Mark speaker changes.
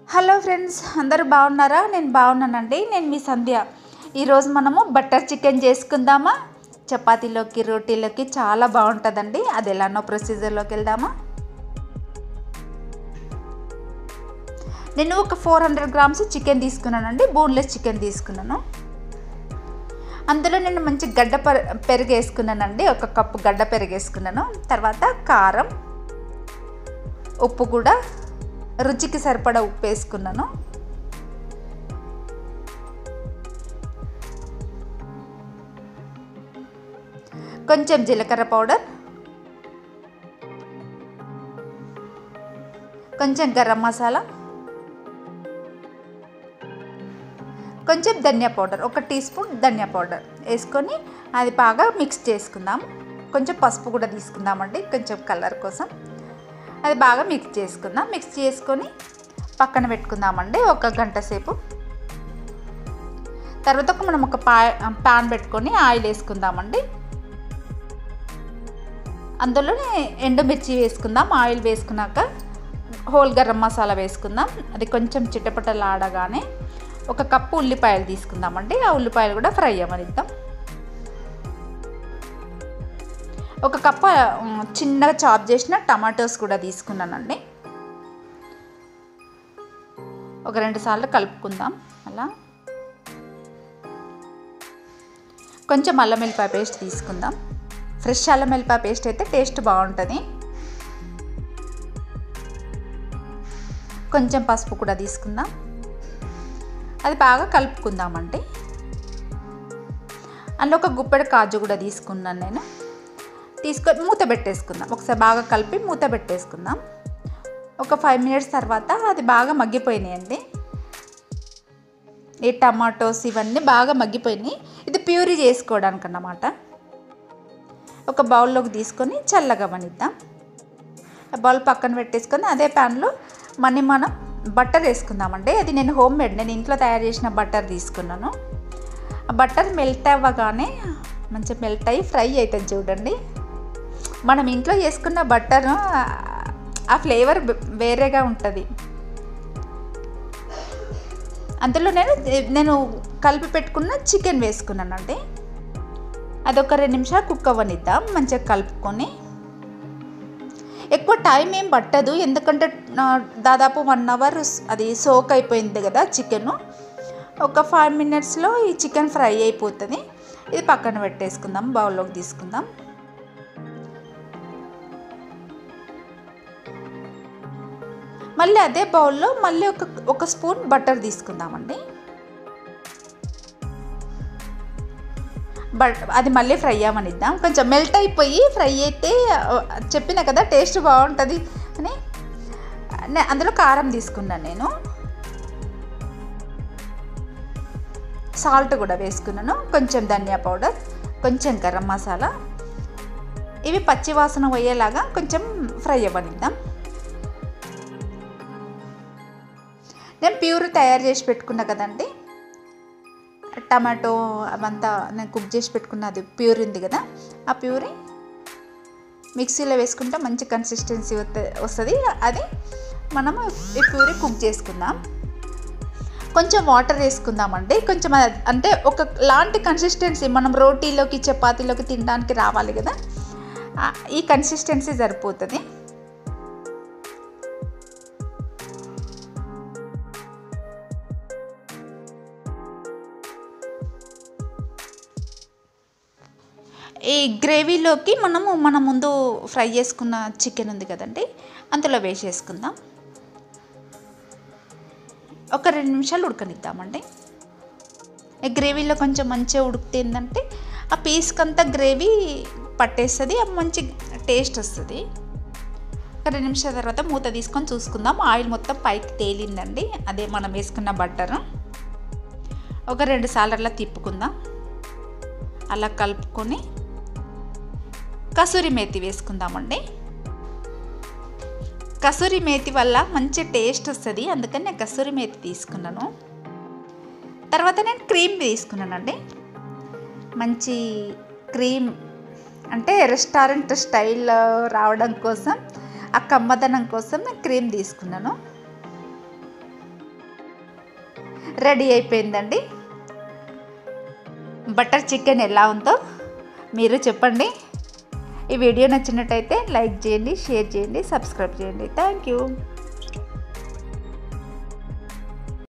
Speaker 1: hello friends అందరూ బాగున్నారా నేను బాగున్నానండి నేను మీ సంధ్య ఈరోజు మనము బటర్ చికెన్ చేసుకుందామా చపాతీలోకి రోటీలోకి చాలా బాగుంటుందండి అది ఎలానో ప్రొసీజర్లోకి వెళ్దామా నేను ఒక ఫోర్ హండ్రెడ్ గ్రామ్స్ చికెన్ తీసుకున్నానండి బోన్లెస్ చికెన్ తీసుకున్నాను అందులో నేను మంచి గడ్డ పెర పెరుగు వేసుకున్నానండి ఒక కప్పు గడ్డ పెరుగు వేసుకున్నాను తర్వాత కారం ఉప్పు కూడా రుచికి సరిపడా ఉప్పు వేసుకున్నాను కొంచెం జీలకర్ర పౌడర్ కొంచెం గరం మసాలా కొంచెం ధనియా పౌడర్ ఒక టీ స్పూన్ ధనియా పౌడర్ వేసుకొని అది బాగా మిక్స్ చేసుకుందాం కొంచెం పసుపు కూడా తీసుకుందామండి కొంచెం కలర్ కోసం అది బాగా మిక్స్ చేసుకుందాం మిక్స్ చేసుకొని పక్కన పెట్టుకుందామండి ఒక గంట సేపు తర్వాత ఒక మనం ఒక పా పాన్ పెట్టుకొని ఆయిల్ వేసుకుందామండి అందులోనే ఎండుమిర్చి వేసుకుందాం ఆయిల్ వేసుకున్నాక హోల్ గరం మసాలా వేసుకుందాం అది కొంచెం చిట్టపట్టలాడగానే ఒక కప్పు ఉల్లిపాయలు తీసుకుందామండి ఆ ఉల్లిపాయలు కూడా ఫ్రై అవ్వనిద్దాం ఒక కప్పు చిన్నగా చాప్ చేసిన టమాటోస్ కూడా తీసుకున్నానండి ఒక రెండు సార్లు కలుపుకుందాం అలా కొంచెం అల్లం వెల్లిపాయ పేస్ట్ తీసుకుందాం ఫ్రెష్ అల్లం వెల్లిపాయ పేస్ట్ అయితే టేస్ట్ బాగుంటుంది కొంచెం పసుపు కూడా తీసుకుందాం అది బాగా కలుపుకుందామండి అందులో ఒక గుప్పెడు కాజు కూడా తీసుకున్నాను నేను తీసుకొని మూత పెట్టేసుకుందాం ఒకసారి బాగా కలిపి మూత పెట్టేసుకుందాం ఒక ఫైవ్ మినిట్స్ తర్వాత అది బాగా మగ్గిపోయినాయండి ఈ టమాటోస్ ఇవన్నీ బాగా మగ్గిపోయినాయి ఇది ప్యూరీ చేసుకోవడానికి అన్నమాట ఒక బౌల్లోకి తీసుకొని చల్లగా వనిద్దాం బౌల్ పక్కన పెట్టేసుకొని అదే ప్యాన్లో మనీ మనం బట్టర్ వేసుకుందామండి అది నేను హోమ్ మేడ్ నేను ఇంట్లో తయారు చేసిన బట్టర్ తీసుకున్నాను ఆ బట్టర్ మెల్ట్ అవ్వగానే మంచిగా మెల్ట్ అయ్యి ఫ్రై అవుతుంది చూడండి మనం ఇంట్లో చేసుకున్న బట్టర్ ఆ ఫ్లేవర్ వేరేగా ఉంటుంది అందులో నేను నేను కలిపి పెట్టుకున్న చికెన్ వేసుకున్నానండి అదొక రెండు నిమిషాలు కుక్ అవ్వనిద్దాం మంచిగా కలుపుకొని ఎక్కువ టైం ఏం పట్టదు ఎందుకంటే దాదాపు వన్ అవర్ అది సోక్ అయిపోయింది కదా చికెన్ ఒక ఫైవ్ మినిట్స్లో ఈ చికెన్ ఫ్రై అయిపోతుంది ఇది పక్కన పెట్టేసుకుందాం బౌల్లోకి తీసుకుందాం మళ్ళీ అదే బౌల్లో మళ్ళీ ఒక ఒక స్పూన్ బటర్ తీసుకుందామండి బట్ అది మళ్ళీ ఫ్రై అవ్వనిద్దాం కొంచెం మెల్ట్ అయిపోయి ఫ్రై అయితే చెప్పిన కదా టేస్ట్ బాగుంటుంది అని అందులో కారం తీసుకున్నాను నేను సాల్ట్ కూడా వేసుకున్నాను కొంచెం ధనియా పౌడర్ కొంచెం గరం మసాలా ఇవి పచ్చి వాసన పోయేలాగా కొంచెం ఫ్రై అవ్వనిద్దాం నేను ప్యూర్ తయారు చేసి పెట్టుకున్నా కదండి టమాటో అవంతా నేను కుక్ చేసి పెట్టుకున్నది ప్యూర్ ఉంది కదా ఆ ప్యూరీ మిక్సీలో వేసుకుంటే మంచి కన్సిస్టెన్సీ వస్తుంది అది మనము ఈ ప్యూరీ కుక్ చేసుకుందాం కొంచెం వాటర్ వేసుకుందామండి కొంచెం అంటే ఒక లాంటి కన్సిస్టెన్సీ మనం రోటీలోకి చపాతీలోకి తినడానికి రావాలి కదా ఈ కన్సిస్టెన్సీ సరిపోతుంది ఈ గ్రేవీలోకి మనము మన ముందు ఫ్రై చేసుకున్న చికెన్ ఉంది కదండి అందులో వేసేసుకుందాం ఒక రెండు నిమిషాలు ఉడకనిద్దామండి ఈ గ్రేవీలో కొంచెం మంచిగా ఉడికితేందంటే ఆ పీస్కి అంతా గ్రేవీ పట్టేస్తుంది మంచి టేస్ట్ వస్తుంది ఒక రెండు నిమిషాల తర్వాత మూత తీసుకొని చూసుకుందాం ఆయిల్ మొత్తం పైకి తేలిందండి అదే మనం వేసుకున్న బట్టర్ ఒక రెండు సార్లు అలా తిప్పుకుందాం అలా కలుపుకొని కసూరి మేతి వేసుకుందామండి కసూరి మేతి వల్ల మంచి టేస్ట్ వస్తుంది అందుకని నేను కసూరి మేతి తీసుకున్నాను తర్వాత నేను క్రీమ్ తీసుకున్నానండి మంచి క్రీమ్ అంటే రెస్టారెంట్ స్టైల్ రావడం కోసం ఆ కమ్మదనం కోసం నేను క్రీమ్ తీసుకున్నాను రెడీ అయిపోయిందండి బటర్ చికెన్ ఎలా ఉందో మీరు చెప్పండి ఈ వీడియో నచ్చినట్టయితే లైక్ చేయండి షేర్ చేయండి సబ్స్క్రైబ్ చేయండి థ్యాంక్ యూ